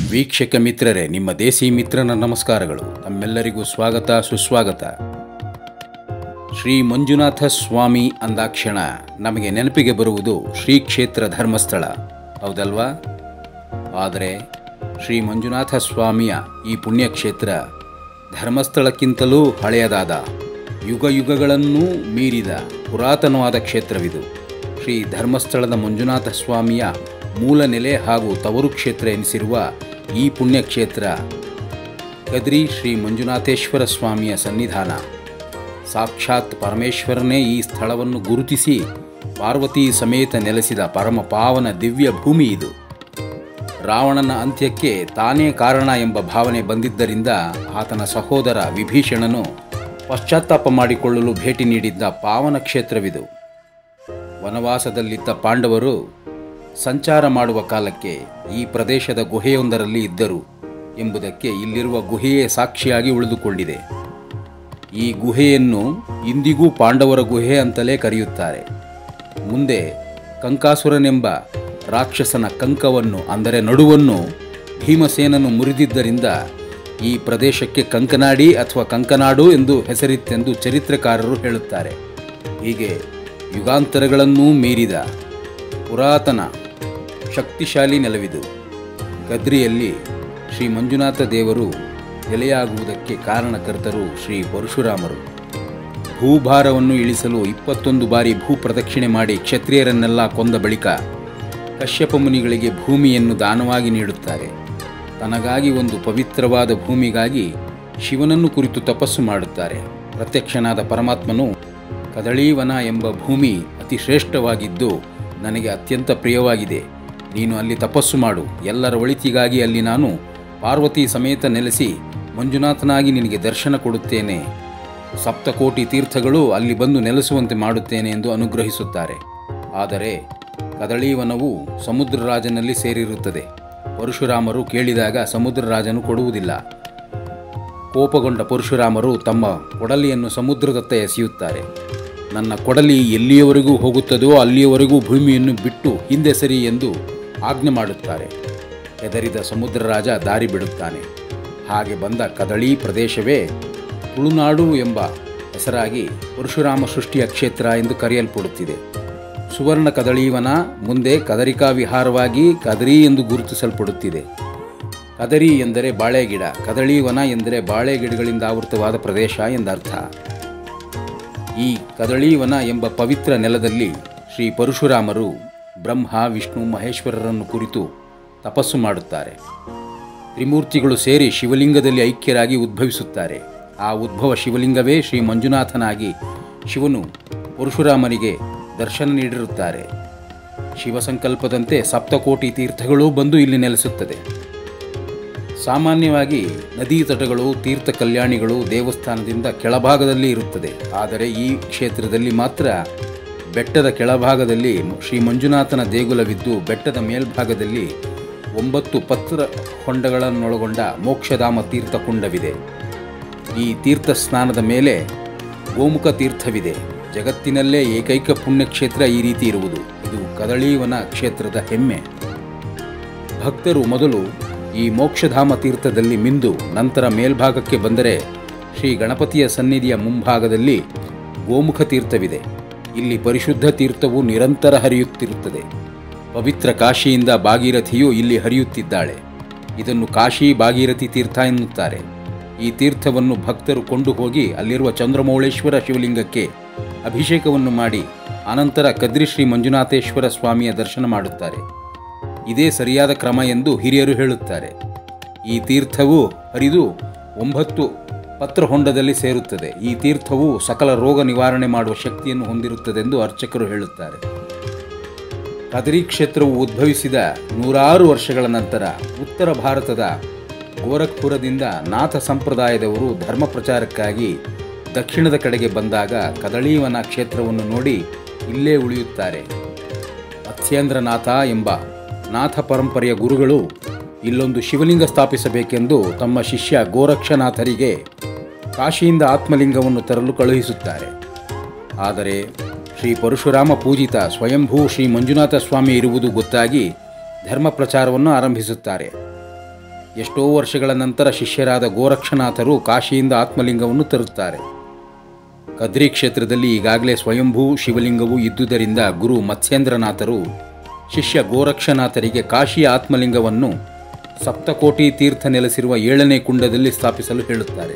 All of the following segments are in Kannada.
ವೀಕ್ಷಕ ಮಿತ್ರರೇ ನಿಮ್ಮ ದೇಸಿ ಮಿತ್ರನ ನಮಸ್ಕಾರಗಳು ತಮ್ಮೆಲ್ಲರಿಗೂ ಸ್ವಾಗತ ಸುಸ್ವಾಗತ ಶ್ರೀ ಮಂಜುನಾಥ ಸ್ವಾಮಿ ಅಂದಾಕ್ಷಣ ನಮಗೆ ನೆನಪಿಗೆ ಬರುವುದು ಶ್ರೀ ಕ್ಷೇತ್ರ ಧರ್ಮಸ್ಥಳ ಹೌದಲ್ವಾ ಆದರೆ ಶ್ರೀ ಮಂಜುನಾಥ ಸ್ವಾಮಿಯ ಈ ಪುಣ್ಯಕ್ಷೇತ್ರ ಧರ್ಮಸ್ಥಳಕ್ಕಿಂತಲೂ ಹಳೆಯದಾದ ಯುಗ ಯುಗಗಳನ್ನೂ ಮೀರಿದ ಪುರಾತನವಾದ ಕ್ಷೇತ್ರವಿದು ಶ್ರೀ ಧರ್ಮಸ್ಥಳದ ಮಂಜುನಾಥ ಸ್ವಾಮಿಯ ಮೂಲ ನೆಲೆ ಹಾಗೂ ತವರು ಕ್ಷೇತ್ರ ಎನಿಸಿರುವ ಈ ಪುಣ್ಯಕ್ಷೇತ್ರ ಕದ್ರಿ ಶ್ರೀ ಮಂಜುನಾಥೇಶ್ವರ ಸ್ವಾಮಿಯ ಸನ್ನಿಧಾನ ಸಾಕ್ಷಾತ್ ಪರಮೇಶ್ವರನೇ ಈ ಸ್ಥಳವನ್ನು ಗುರುತಿಸಿ ಪಾರ್ವತಿ ಸಮೇತ ನೆಲೆಸಿದ ಪರಮ ಪಾವನ ದಿವ್ಯ ಭೂಮಿ ಇದು ರಾವಣನ ಅಂತ್ಯಕ್ಕೆ ತಾನೇ ಕಾರಣ ಎಂಬ ಭಾವನೆ ಬಂದಿದ್ದರಿಂದ ಆತನ ಸಹೋದರ ವಿಭೀಷಣನು ಪಶ್ಚಾತ್ತಾಪ ಮಾಡಿಕೊಳ್ಳಲು ಭೇಟಿ ನೀಡಿದ್ದ ಪಾವನ ಕ್ಷೇತ್ರವಿದು ವನವಾಸದಲ್ಲಿದ್ದ ಪಾಂಡವರು ಸಂಚಾರ ಮಾಡುವ ಕಾಲಕ್ಕೆ ಈ ಪ್ರದೇಶದ ಗುಹೆಯೊಂದರಲ್ಲಿ ಇದ್ದರು ಎಂಬುದಕ್ಕೆ ಇಲ್ಲಿರುವ ಗುಹೆಯೇ ಸಾಕ್ಷಿಯಾಗಿ ಉಳಿದುಕೊಂಡಿದೆ ಈ ಗುಹೆಯನ್ನು ಇಂದಿಗೂ ಪಾಂಡವರ ಗುಹೆ ಅಂತಲೇ ಕರೆಯುತ್ತಾರೆ ಮುಂದೆ ಕಂಕಾಸುರನೆಂಬ ರಾಕ್ಷಸನ ಕಂಕವನ್ನು ಅಂದರೆ ನಡುವನ್ನು ಭೀಮಸೇನನು ಮುರಿದಿದ್ದರಿಂದ ಈ ಪ್ರದೇಶಕ್ಕೆ ಕಂಕನಾಡಿ ಅಥವಾ ಕಂಕನಾಡು ಎಂದು ಹೆಸರಿತ್ತೆಂದು ಚರಿತ್ರಕಾರರು ಹೇಳುತ್ತಾರೆ ಹೀಗೆ ಯುಗಾಂತರಗಳನ್ನೂ ಮೀರಿದ ಪುರಾತನ ಶಕ್ತಿಶಾಲಿ ನೆಲವಿದು ಗದ್ರಿಯಲ್ಲಿ ಶ್ರೀ ಮಂಜುನಾಥ ದೇವರು ನೆಲೆಯಾಗುವುದಕ್ಕೆ ಕಾರಣಕರ್ತರು ಶ್ರೀ ಪರಶುರಾಮರು ಭೂಭಾರವನ್ನು ಇಳಿಸಲು ಇಪ್ಪತ್ತೊಂದು ಬಾರಿ ಭೂ ಪ್ರದಕ್ಷಿಣೆ ಮಾಡಿ ಕ್ಷತ್ರಿಯರನ್ನೆಲ್ಲ ಕೊಂದ ಬಳಿಕ ಕಶ್ಯಪ ಮುನಿಗಳಿಗೆ ಭೂಮಿಯನ್ನು ದಾನವಾಗಿ ನೀಡುತ್ತಾರೆ ತನಗಾಗಿ ಒಂದು ಪವಿತ್ರವಾದ ಭೂಮಿಗಾಗಿ ಶಿವನನ್ನು ಕುರಿತು ತಪಸ್ಸು ಮಾಡುತ್ತಾರೆ ಪ್ರತ್ಯಕ್ಷನಾದ ಪರಮಾತ್ಮನು ಕದಳೀವನ ಎಂಬ ಭೂಮಿ ಅತಿ ಶ್ರೇಷ್ಠವಾಗಿದ್ದು ನನಗೆ ಅತ್ಯಂತ ಪ್ರಿಯವಾಗಿದೆ ನೀನು ಅಲ್ಲಿ ತಪಸ್ಸು ಮಾಡು ಎಲ್ಲರ ಒಳಿತಿಗಾಗಿ ಅಲ್ಲಿ ನಾನು ಪಾರ್ವತಿ ಸಮೇತ ನೆಲೆಸಿ ಮಂಜುನಾಥನಾಗಿ ನಿನಗೆ ದರ್ಶನ ಕೊಡುತ್ತೇನೆ ಸಪ್ತಕೋಟಿ ತೀರ್ಥಗಳು ಅಲ್ಲಿ ಬಂದು ನೆಲೆಸುವಂತೆ ಮಾಡುತ್ತೇನೆ ಎಂದು ಅನುಗ್ರಹಿಸುತ್ತಾರೆ ಆದರೆ ಕದಳೀವನವು ಸಮುದ್ರರಾಜನಲ್ಲಿ ಸೇರಿರುತ್ತದೆ ಪರಶುರಾಮರು ಕೇಳಿದಾಗ ಸಮುದ್ರರಾಜನು ಕೊಡುವುದಿಲ್ಲ ಕೋಪಗೊಂಡ ಪರಶುರಾಮರು ತಮ್ಮ ಕೊಡಲಿಯನ್ನು ಸಮುದ್ರದತ್ತ ಎಸೆಯುತ್ತಾರೆ ನನ್ನ ಕೊಡಲಿ ಎಲ್ಲಿಯವರೆಗೂ ಹೋಗುತ್ತದೋ ಅಲ್ಲಿಯವರೆಗೂ ಭೂಮಿಯನ್ನು ಬಿಟ್ಟು ಹಿಂದೆ ಸರಿ ಎಂದು ಆಜ್ಞೆ ಮಾಡುತ್ತಾರೆ ಹೆದರಿದ ಸಮುದ್ರರಾಜ ದಾರಿ ಬಿಡುತ್ತಾನೆ ಹಾಗೆ ಬಂದ ಕದಳಿ ಪ್ರದೇಶವೇ ತುಳುನಾಡು ಎಂಬ ಹೆಸರಾಗಿ ಪರಶುರಾಮ ಸೃಷ್ಟಿಯ ಕ್ಷೇತ್ರ ಎಂದು ಕರೆಯಲ್ಪಡುತ್ತಿದೆ ಸುವರ್ಣ ಕದಳೀವನ ಮುಂದೆ ಕದರಿಕಾ ವಿಹಾರವಾಗಿ ಕದರಿ ಎಂದು ಗುರುತಿಸಲ್ಪಡುತ್ತಿದೆ ಕದರಿ ಎಂದರೆ ಬಾಳೆಗಿಡ ಕದಳೀವನ ಎಂದರೆ ಬಾಳೆ ಗಿಡಗಳಿಂದ ಆವೃತವಾದ ಪ್ರದೇಶ ಎಂದರ್ಥ ಈ ಕದಳೀವನ ಎಂಬ ಪವಿತ್ರ ನೆಲದಲ್ಲಿ ಶ್ರೀ ಪರಶುರಾಮರು ಬ್ರಹ್ಮ ವಿಷ್ಣು ಮಹೇಶ್ವರರನ್ನು ಕುರಿತು ತಪಸ್ಸು ಮಾಡುತ್ತಾರೆ ತ್ರಿಮೂರ್ತಿಗಳು ಸೇರಿ ಶಿವಲಿಂಗದಲ್ಲಿ ಐಕ್ಯರಾಗಿ ಉದ್ಭವಿಸುತ್ತಾರೆ ಆ ಉದ್ಭವ ಶಿವಲಿಂಗವೇ ಶ್ರೀ ಮಂಜುನಾಥನಾಗಿ ಶಿವನು ಪರಶುರಾಮನಿಗೆ ದರ್ಶನ ನೀಡಿರುತ್ತಾರೆ ಶಿವಸಂಕಲ್ಪದಂತೆ ಸಪ್ತಕೋಟಿ ತೀರ್ಥಗಳೂ ಬಂದು ಇಲ್ಲಿ ನೆಲೆಸುತ್ತದೆ ಸಾಮಾನ್ಯವಾಗಿ ನದಿ ತಟಗಳು ತೀರ್ಥ ಕಲ್ಯಾಣಿಗಳು ದೇವಸ್ಥಾನದಿಂದ ಕೆಳಭಾಗದಲ್ಲಿ ಇರುತ್ತದೆ ಆದರೆ ಈ ಕ್ಷೇತ್ರದಲ್ಲಿ ಮಾತ್ರ ಬೆಟ್ಟದ ಕೆಳಭಾಗದಲ್ಲಿ ಶ್ರೀ ಮಂಜುನಾಥನ ದೇಗುಲವಿದ್ದು ಬೆಟ್ಟದ ಮೇಲ್ಭಾಗದಲ್ಲಿ ಒಂಬತ್ತು ಪತ್ರ ಹೊಂಡಗಳನ್ನೊಳಗೊಂಡ ಮೋಕ್ಷಧಾಮ ತೀರ್ಥ ಕುಂಡವಿದೆ ಈ ತೀರ್ಥ ಸ್ನಾನದ ಮೇಲೆ ಗೋಮುಖ ತೀರ್ಥವಿದೆ ಜಗತ್ತಿನಲ್ಲೇ ಏಕೈಕ ಪುಣ್ಯಕ್ಷೇತ್ರ ಈ ರೀತಿ ಇರುವುದು ಇದು ಕದಳೀವನ ಕ್ಷೇತ್ರದ ಹೆಮ್ಮೆ ಭಕ್ತರು ಮೊದಲು ಈ ಮೋಕ್ಷಧಾಮ ತೀರ್ಥದಲ್ಲಿ ಮಿಂದು ನಂತರ ಮೇಲ್ಭಾಗಕ್ಕೆ ಬಂದರೆ ಶ್ರೀ ಗಣಪತಿಯ ಸನ್ನಿಧಿಯ ಮುಂಭಾಗದಲ್ಲಿ ಗೋಮುಖ ತೀರ್ಥವಿದೆ ಇಲ್ಲಿ ಪರಿಶುದ್ಧ ತೀರ್ಥವು ನಿರಂತರ ಹರಿಯುತ್ತಿರುತ್ತದೆ ಪವಿತ್ರ ಕಾಶಿಯಿಂದ ಭಾಗೀರಥಿಯು ಇಲ್ಲಿ ಹರಿಯುತ್ತಿದ್ದಾಳೆ ಇದನ್ನು ಕಾಶಿ ಭಾಗೀರಥಿ ತೀರ್ಥ ಎನ್ನುತ್ತಾರೆ ಈ ತೀರ್ಥವನ್ನು ಭಕ್ತರು ಕೊಂಡು ಹೋಗಿ ಅಲ್ಲಿರುವ ಚಂದ್ರಮೌಳೇಶ್ವರ ಶಿವಲಿಂಗಕ್ಕೆ ಅಭಿಷೇಕವನ್ನು ಮಾಡಿ ಅನಂತರ ಕದ್ರಿ ಶ್ರೀ ಮಂಜುನಾಥೇಶ್ವರ ಸ್ವಾಮಿಯ ದರ್ಶನ ಮಾಡುತ್ತಾರೆ ಇದೇ ಸರಿಯಾದ ಕ್ರಮ ಎಂದು ಹಿರಿಯರು ಹೇಳುತ್ತಾರೆ ಈ ತೀರ್ಥವು ಹರಿದು ಒಂಬತ್ತು ಪತ್ರಹೊಂಡದಲ್ಲಿ ಸೇರುತ್ತದೆ ಈ ತೀರ್ಥವು ಸಕಲ ರೋಗ ನಿವಾರಣೆ ಮಾಡುವ ಶಕ್ತಿಯನ್ನು ಹೊಂದಿರುತ್ತದೆಂದು ಅರ್ಚಕರು ಹೇಳುತ್ತಾರೆ ಕದರಿ ಕ್ಷೇತ್ರವು ಉದ್ಭವಿಸಿದ ನೂರಾರು ವರ್ಷಗಳ ನಂತರ ಉತ್ತರ ಭಾರತದ ಗೋರಖ್ಪುರದಿಂದ ನಾಥ ಸಂಪ್ರದಾಯದವರು ಧರ್ಮ ಪ್ರಚಾರಕ್ಕಾಗಿ ದಕ್ಷಿಣದ ಕಡೆಗೆ ಬಂದಾಗ ಕದಳೀವನ ಕ್ಷೇತ್ರವನ್ನು ನೋಡಿ ಇಲ್ಲೇ ಉಳಿಯುತ್ತಾರೆ ಅತ್ಯೇಂದ್ರನಾಥ ಎಂಬ ನಾಥ ಪರಂಪರೆಯ ಗುರುಗಳು ಇಲ್ಲೊಂದು ಶಿವಲಿಂಗ ಸ್ಥಾಪಿಸಬೇಕೆಂದು ತಮ್ಮ ಶಿಷ್ಯ ಗೋರಕ್ಷನಾಥರಿಗೆ ಕಾಶಿಯಿಂದ ಆತ್ಮಲಿಂಗವನ್ನು ತರಲು ಕಳುಹಿಸುತ್ತಾರೆ ಆದರೆ ಶ್ರೀ ಪರಶುರಾಮ ಪೂಜಿತ ಸ್ವಯಂಭೂ ಶ್ರೀ ಮಂಜುನಾಥ ಸ್ವಾಮಿ ಇರುವುದು ಗೊತ್ತಾಗಿ ಧರ್ಮ ಪ್ರಚಾರವನ್ನು ಆರಂಭಿಸುತ್ತಾರೆ ಎಷ್ಟೋ ವರ್ಷಗಳ ನಂತರ ಶಿಷ್ಯರಾದ ಗೋರಕ್ಷನಾಥರು ಕಾಶಿಯಿಂದ ಆತ್ಮಲಿಂಗವನ್ನು ತರುತ್ತಾರೆ ಕದ್ರಿ ಕ್ಷೇತ್ರದಲ್ಲಿ ಈಗಾಗಲೇ ಸ್ವಯಂಭೂ ಶಿವಲಿಂಗವು ಇದ್ದುದರಿಂದ ಗುರು ಮತ್ಸ್ಯೇಂದ್ರನಾಥರು ಶಿಷ್ಯ ಗೋರಕ್ಷನಾಥರಿಗೆ ಕಾಶಿಯ ಆತ್ಮಲಿಂಗವನ್ನು ಸಪ್ತಕೋಟಿ ತೀರ್ಥ ನೆಲೆಸಿರುವ ಏಳನೇ ಕುಂಡದಲ್ಲಿ ಸ್ಥಾಪಿಸಲು ಹೇಳುತ್ತಾರೆ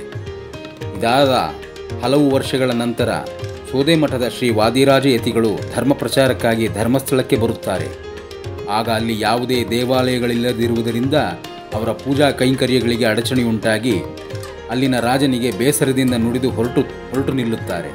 ಇದಾದ ಹಲವು ವರ್ಷಗಳ ನಂತರ ಸೋದೆಮಠದ ಶ್ರೀ ವಾದಿರಾಜ ಯತಿಗಳು ಧರ್ಮ ಪ್ರಚಾರಕ್ಕಾಗಿ ಧರ್ಮಸ್ಥಳಕ್ಕೆ ಬರುತ್ತಾರೆ ಆಗ ಅಲ್ಲಿ ಯಾವುದೇ ದೇವಾಲಯಗಳಿಲ್ಲದಿರುವುದರಿಂದ ಅವರ ಪೂಜಾ ಕೈಂಕರ್ಯಗಳಿಗೆ ಅಡಚಣೆ ಉಂಟಾಗಿ ಅಲ್ಲಿನ ರಾಜನಿಗೆ ಬೇಸರದಿಂದ ನುಡಿದು ಹೊರಟು ಹೊರಟು ನಿಲ್ಲುತ್ತಾರೆ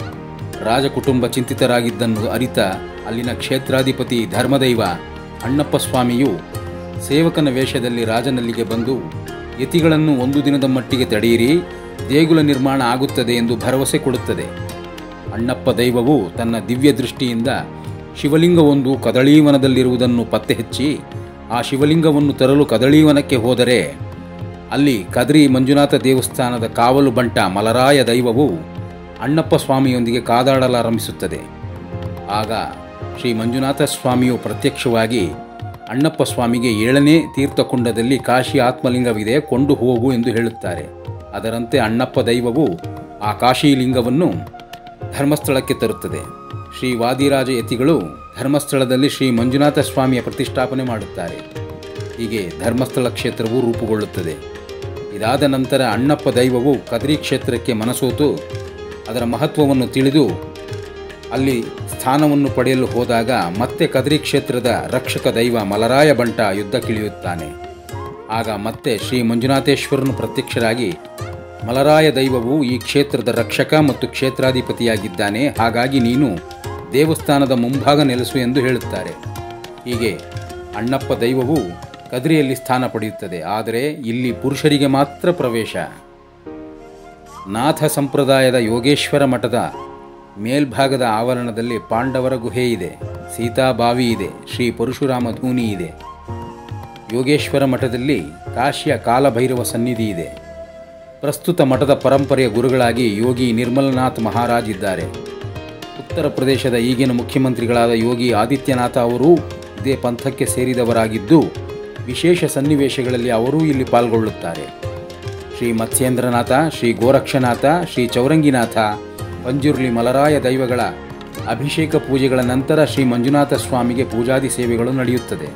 ರಾಜ ಕುಟುಂಬ ಚಿಂತಿತರಾಗಿದ್ದನ್ನು ಅರಿತ ಅಲ್ಲಿನ ಕ್ಷೇತ್ರಾಧಿಪತಿ ಧರ್ಮದೈವ ಅಣ್ಣಪ್ಪ ಸ್ವಾಮಿಯು ಸೇವಕನ ವೇಷದಲ್ಲಿ ರಾಜನಲ್ಲಿಗೆ ಬಂದು ಯತಿಗಳನ್ನು ಒಂದು ದಿನದ ಮಟ್ಟಿಗೆ ತಡೆಯಿರಿ ದೇಗುಲ ನಿರ್ಮಾಣ ಆಗುತ್ತದೆ ಎಂದು ಭರವಸೆ ಕೊಡುತ್ತದೆ ಅಣ್ಣಪ್ಪ ದೈವವು ತನ್ನ ದಿವ್ಯ ದೃಷ್ಟಿಯಿಂದ ಶಿವಲಿಂಗವೊಂದು ಕದಳೀವನದಲ್ಲಿರುವುದನ್ನು ಪತ್ತೆ ಹಚ್ಚಿ ಆ ಶಿವಲಿಂಗವನ್ನು ತರಲು ಕದಳೀವನಕ್ಕೆ ಹೋದರೆ ಅಲ್ಲಿ ಕದ್ರಿ ಮಂಜುನಾಥ ದೇವಸ್ಥಾನದ ಕಾವಲು ಬಂಟ ಮಲರಾಯ ದೈವವು ಅಣ್ಣಪ್ಪ ಸ್ವಾಮಿಯೊಂದಿಗೆ ಕಾದಾಡಲಾರಂಭಿಸುತ್ತದೆ ಆಗ ಶ್ರೀ ಮಂಜುನಾಥ ಸ್ವಾಮಿಯು ಪ್ರತ್ಯಕ್ಷವಾಗಿ ಅಣ್ಣಪ್ಪ ಸ್ವಾಮಿಗೆ ಏಳನೇ ತೀರ್ಥಕುಂಡದಲ್ಲಿ ಕಾಶಿ ಆತ್ಮಲಿಂಗವಿದೆ ಕೊಂಡು ಹೋಗು ಎಂದು ಹೇಳುತ್ತಾರೆ ಅದರಂತೆ ಅಣ್ಣಪ್ಪ ದೈವವು ಆ ಕಾಶಿ ಲಿಂಗವನ್ನು ಧರ್ಮಸ್ಥಳಕ್ಕೆ ತರುತ್ತದೆ ಶ್ರೀ ವಾದಿರಾಜ ಯತಿಗಳು ಧರ್ಮಸ್ಥಳದಲ್ಲಿ ಶ್ರೀ ಮಂಜುನಾಥ ಸ್ವಾಮಿಯ ಪ್ರತಿಷ್ಠಾಪನೆ ಮಾಡುತ್ತಾರೆ ಹೀಗೆ ಧರ್ಮಸ್ಥಳ ಕ್ಷೇತ್ರವು ರೂಪುಗೊಳ್ಳುತ್ತದೆ ಇದಾದ ನಂತರ ಅಣ್ಣಪ್ಪ ದೈವವು ಕದ್ರಿ ಕ್ಷೇತ್ರಕ್ಕೆ ಮನಸೋತು ಅದರ ಮಹತ್ವವನ್ನು ತಿಳಿದು ಅಲ್ಲಿ ಸ್ಥಾನವನ್ನು ಪಡೆಯಲು ಹೋದಾಗ ಮತ್ತೆ ಕದ್ರಿ ಕ್ಷೇತ್ರದ ರಕ್ಷಕ ದೈವ ಮಲರಾಯ ಬಂಟ ಯುದ್ಧಕ್ಕಿಳಿಯುತ್ತಾನೆ ಆಗ ಮತ್ತೆ ಶ್ರೀ ಮಂಜುನಾಥೇಶ್ವರನು ಪ್ರತ್ಯಕ್ಷರಾಗಿ ಮಲರಾಯ ದೈವವು ಈ ಕ್ಷೇತ್ರದ ರಕ್ಷಕ ಮತ್ತು ಕ್ಷೇತ್ರಾಧಿಪತಿಯಾಗಿದ್ದಾನೆ ಹಾಗಾಗಿ ನೀನು ದೇವಸ್ಥಾನದ ಮುಂಭಾಗ ನೆಲೆಸು ಎಂದು ಹೇಳುತ್ತಾರೆ ಹೀಗೆ ಅಣ್ಣಪ್ಪ ದೈವವು ಕದ್ರಿಯಲ್ಲಿ ಸ್ಥಾನ ಪಡೆಯುತ್ತದೆ ಆದರೆ ಇಲ್ಲಿ ಪುರುಷರಿಗೆ ಮಾತ್ರ ಪ್ರವೇಶ ನಾಥ ಸಂಪ್ರದಾಯದ ಯೋಗೇಶ್ವರ ಮಠದ ಮೇಲ್ಭಾಗದ ಆವರಣದಲ್ಲಿ ಪಾಂಡವರ ಗುಹೆ ಇದೆ ಸೀತಾಬಾವಿ ಇದೆ ಶ್ರೀ ಪರಶುರಾಮ ಧೂನಿ ಇದೆ ಯೋಗೇಶ್ವರ ಮಠದಲ್ಲಿ ಕಾಶಿಯ ಕಾಲಭೈರವ ಸನ್ನಿಧಿ ಇದೆ ಪ್ರಸ್ತುತ ಮಠದ ಪರಂಪರೆಯ ಗುರುಗಳಾಗಿ ಯೋಗಿ ನಿರ್ಮಲನಾಥ್ ಮಹಾರಾಜ್ ಇದ್ದಾರೆ ಉತ್ತರ ಪ್ರದೇಶದ ಈಗಿನ ಮುಖ್ಯಮಂತ್ರಿಗಳಾದ ಯೋಗಿ ಆದಿತ್ಯನಾಥ ಅವರೂ ಇದೇ ಪಂಥಕ್ಕೆ ಸೇರಿದವರಾಗಿದ್ದು ವಿಶೇಷ ಸನ್ನಿವೇಶಗಳಲ್ಲಿ ಅವರೂ ಇಲ್ಲಿ ಪಾಲ್ಗೊಳ್ಳುತ್ತಾರೆ ಶ್ರೀ ಮತ್ಸ್ಯೇಂದ್ರನಾಥ ಶ್ರೀ ಗೋರಕ್ಷನಾಥ ಶ್ರೀ ಚೌರಂಗಿನಾಥ ಪಂಜುರ್ಲಿ ಮಲರಾಯ ದೈವಗಳ ಅಭಿಷೇಕ ಪೂಜೆಗಳ ನಂತರ ಶ್ರೀ ಮಂಜುನಾಥ ಸ್ವಾಮಿಗೆ ಪೂಜಾದಿ ಸೇವೆಗಳು ನಡೆಯುತ್ತದೆ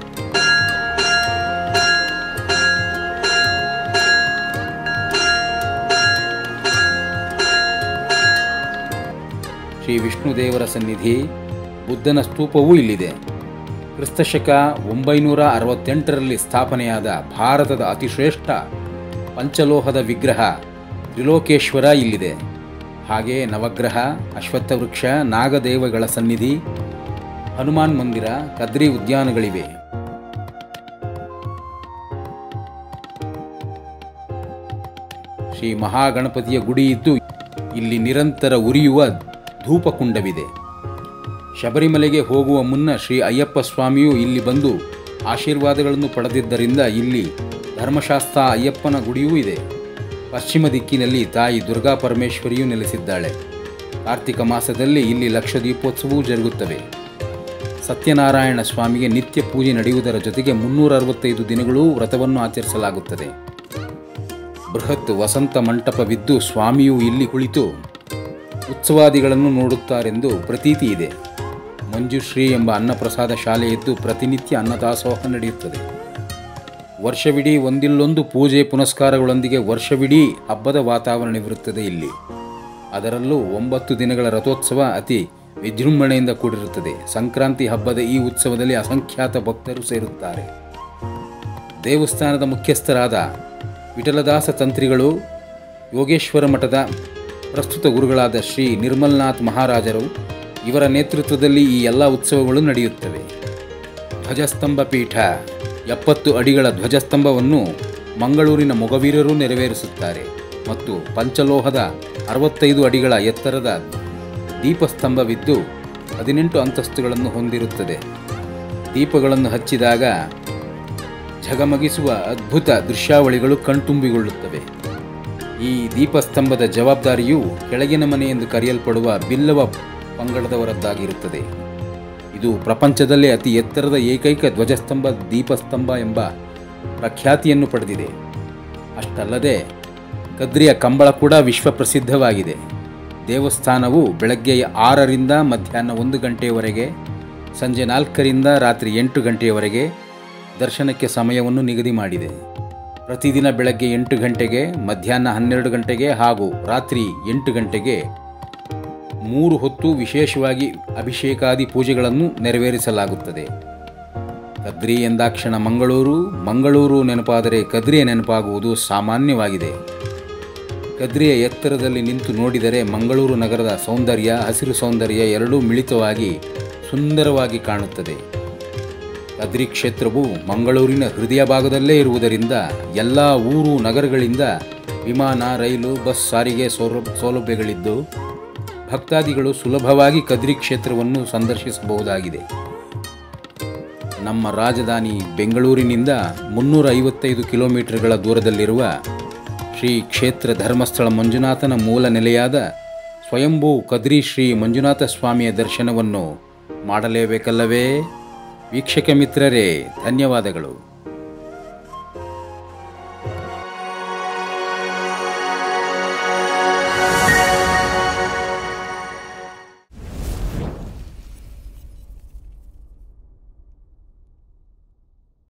ಶ್ರೀ ವಿಷ್ಣುದೇವರ ಸನ್ನಿಧಿ ಬುದ್ಧನ ಸ್ತೂಪವೂ ಇಲ್ಲಿದೆ ಕ್ರಿಸ್ತಶಕ ಒಂಬೈನೂರ ಅರವತ್ತೆಂಟರಲ್ಲಿ ಸ್ಥಾಪನೆಯಾದ ಭಾರತದ ಅತಿಶ್ರೇಷ್ಠ ಪಂಚಲೋಹದ ವಿಗ್ರಹ ತ್ರಿಲೋಕೇಶ್ವರ ಇಲ್ಲಿದೆ ಹಾಗೆ ನವಗ್ರಹ ಅಶ್ವತ್ಥ ವೃಕ್ಷ ನಾಗದೇವಗಳ ಸನ್ನಿಧಿ ಹನುಮಾನ್ ಮಂದಿರ ಕದ್ರಿ ಉದ್ಯಾನಗಳಿವೆ ಶ್ರೀ ಮಹಾಗಣಪತಿಯ ಗುಡಿ ಇದ್ದು ಇಲ್ಲಿ ನಿರಂತರ ಉರಿಯುವ ಧೂಪಕುಂಡವಿದೆ ಶಬರಿಮಲೆಗೆ ಹೋಗುವ ಮುನ್ನ ಶ್ರೀ ಅಯ್ಯಪ್ಪ ಸ್ವಾಮಿಯು ಇಲ್ಲಿ ಬಂದು ಆಶೀರ್ವಾದಗಳನ್ನು ಪಡೆದಿದ್ದರಿಂದ ಇಲ್ಲಿ ಧರ್ಮಶಾಸ್ತ್ರ ಅಯ್ಯಪ್ಪನ ಗುಡಿಯೂ ಇದೆ ಪಶ್ಚಿಮ ದಿಕ್ಕಿನಲ್ಲಿ ತಾಯಿ ದುರ್ಗಾ ಪರಮೇಶ್ವರಿಯೂ ನೆಲೆಸಿದ್ದಾಳೆ ಕಾರ್ತಿಕ ಮಾಸದಲ್ಲಿ ಇಲ್ಲಿ ಲಕ್ಷ ದೀಪೋತ್ಸವವೂ ಜರುಗುತ್ತವೆ ಸತ್ಯನಾರಾಯಣ ಸ್ವಾಮಿಗೆ ನಿತ್ಯ ಪೂಜೆ ನಡೆಯುವುದರ ಜೊತೆಗೆ ಮುನ್ನೂರ ಅರವತ್ತೈದು ದಿನಗಳೂ ವ್ರತವನ್ನು ಆಚರಿಸಲಾಗುತ್ತದೆ ಬೃಹತ್ ವಸಂತ ಮಂಟಪವಿದ್ದು ಸ್ವಾಮಿಯು ಇಲ್ಲಿ ಕುಳಿತು ಉತ್ಸವಾದಿಗಳನ್ನು ನೋಡುತ್ತಾರೆಂದು ಪ್ರತೀತಿ ಇದೆ ಮಂಜುಶ್ರೀ ಎಂಬ ಅನ್ನಪ್ರಸಾದ ಶಾಲೆ ಇದ್ದು ಪ್ರತಿನಿತ್ಯ ಅನ್ನದಾಸೋಹ ನಡೆಯುತ್ತದೆ ವರ್ಷವಿಡೀ ಒಂದಿಲ್ಲೊಂದು ಪೂಜೆ ಪುನಸ್ಕಾರಗಳೊಂದಿಗೆ ವರ್ಷವಿಡೀ ಹಬ್ಬದ ವಾತಾವರಣವಿರುತ್ತದೆ ಇಲ್ಲಿ ಅದರಲ್ಲೂ ಒಂಬತ್ತು ದಿನಗಳ ರಥೋತ್ಸವ ಅತಿ ವಿಜೃಂಭಣೆಯಿಂದ ಕೂಡಿರುತ್ತದೆ ಸಂಕ್ರಾಂತಿ ಹಬ್ಬದ ಈ ಉತ್ಸವದಲ್ಲಿ ಅಸಂಖ್ಯಾತ ಭಕ್ತರು ಸೇರುತ್ತಾರೆ ದೇವಸ್ಥಾನದ ಮುಖ್ಯಸ್ಥರಾದ ವಿಠಲದಾಸ ತಂತ್ರಿಗಳು ಯೋಗೇಶ್ವರ ಮಠದ ಪ್ರಸ್ತುತ ಗುರುಗಳಾದ ಶ್ರೀ ನಿರ್ಮಲ್ನಾಥ್ ಮಹಾರಾಜರು ಇವರ ನೇತೃತ್ವದಲ್ಲಿ ಈ ಎಲ್ಲ ಉತ್ಸವಗಳು ನಡೆಯುತ್ತವೆ ಧ್ವಜಸ್ತಂಭ ಪೀಠ ಎಪ್ಪತ್ತು ಅಡಿಗಳ ಧ್ವಜಸ್ತಂಭವನ್ನು ಮಂಗಳೂರಿನ ಮೊಗವೀರರು ನೆರವೇರಿಸುತ್ತಾರೆ ಮತ್ತು ಪಂಚಲೋಹದ ಅರವತ್ತೈದು ಅಡಿಗಳ ಎತ್ತರದ ದೀಪಸ್ತಂಭವಿದ್ದು ಹದಿನೆಂಟು ಅಂತಸ್ತುಗಳನ್ನು ಹೊಂದಿರುತ್ತದೆ ದೀಪಗಳನ್ನು ಹಚ್ಚಿದಾಗ ಝಗಮಗಿಸುವ ಅದ್ಭುತ ದೃಶ್ಯಾವಳಿಗಳು ಕಣ್ತುಂಬಿಗೊಳ್ಳುತ್ತವೆ ಈ ದೀಪಸ್ತಂಭದ ಜವಾಬ್ದಾರಿಯು ಕೆಳಗಿನ ಮನೆ ಎಂದು ಕರೆಯಲ್ಪಡುವ ಬಿಲ್ಲವ ಪಂಗಡದವರದ್ದಾಗಿರುತ್ತದೆ ಇದು ಪ್ರಪಂಚದಲ್ಲೇ ಅತಿ ಎತ್ತರದ ಏಕೈಕ ಧ್ವಜಸ್ತಂಭ ದೀಪಸ್ತಂಭ ಎಂಬ ಪ್ರಖ್ಯಾತಿಯನ್ನು ಪಡೆದಿದೆ ಅಷ್ಟಲ್ಲದೆ ಕದ್ರಿಯ ಕಂಬಳ ಕೂಡ ವಿಶ್ವಪ್ರಸಿದ್ಧವಾಗಿದೆ ದೇವಸ್ಥಾನವು ಬೆಳಗ್ಗೆ ಆರರಿಂದ ಮಧ್ಯಾಹ್ನ ಒಂದು ಗಂಟೆಯವರೆಗೆ ಸಂಜೆ ನಾಲ್ಕರಿಂದ ರಾತ್ರಿ ಎಂಟು ಗಂಟೆಯವರೆಗೆ ದರ್ಶನಕ್ಕೆ ಸಮಯವನ್ನು ನಿಗದಿ ಮಾಡಿದೆ ಪ್ರತಿದಿನ ಬೆಳಗ್ಗೆ ಎಂಟು ಗಂಟೆಗೆ ಮಧ್ಯಾಹ್ನ ಹನ್ನೆರಡು ಗಂಟೆಗೆ ಹಾಗೂ ರಾತ್ರಿ ಎಂಟು ಗಂಟೆಗೆ ಮೂರು ಹೊತ್ತು ವಿಶೇಷವಾಗಿ ಅಭಿಷೇಕಾದಿ ಪೂಜೆಗಳನ್ನು ನೆರವೇರಿಸಲಾಗುತ್ತದೆ ಕದ್ರಿ ಎಂದಾಕ್ಷಣ ಮಂಗಳೂರು ಮಂಗಳೂರು ನೆನಪಾದರೆ ಕದ್ರಿಯ ನೆನಪಾಗುವುದು ಸಾಮಾನ್ಯವಾಗಿದೆ ಕದ್ರಿಯ ಎತ್ತರದಲ್ಲಿ ನಿಂತು ನೋಡಿದರೆ ಮಂಗಳೂರು ನಗರದ ಸೌಂದರ್ಯ ಹಸಿರು ಸೌಂದರ್ಯ ಎರಡೂ ಮಿಳಿತವಾಗಿ ಸುಂದರವಾಗಿ ಕಾಣುತ್ತದೆ ಕದ್ರಿ ಕ್ಷೇತ್ರವು ಮಂಗಳೂರಿನ ಹೃದಯ ಭಾಗದಲ್ಲೇ ಇರುವುದರಿಂದ ಎಲ್ಲ ಊರು ನಗರಗಳಿಂದ ವಿಮಾನ ರೈಲು ಬಸ್ ಸಾರಿಗೆ ಸೌಲಭ್ಯ ಸೌಲಭ್ಯಗಳಿದ್ದು ಭಕ್ತಾದಿಗಳು ಸುಲಭವಾಗಿ ಕದ್ರಿ ಕ್ಷೇತ್ರವನ್ನು ಸಂದರ್ಶಿಸಬಹುದಾಗಿದೆ ನಮ್ಮ ರಾಜಧಾನಿ ಬೆಂಗಳೂರಿನಿಂದ ಮುನ್ನೂರ ಐವತ್ತೈದು ಕಿಲೋಮೀಟರ್ಗಳ ದೂರದಲ್ಲಿರುವ ಶ್ರೀ ಕ್ಷೇತ್ರ ಧರ್ಮಸ್ಥಳ ಮಂಜುನಾಥನ ಮೂಲ ನೆಲೆಯಾದ ಸ್ವಯಂಭೂ ಕದ್ರಿ ಶ್ರೀ ಮಂಜುನಾಥ ಸ್ವಾಮಿಯ ದರ್ಶನವನ್ನು ಮಾಡಲೇಬೇಕಲ್ಲವೇ ವೀಕ್ಷಕ ಮಿತ್ರರೇ ಧನ್ಯವಾದಗಳು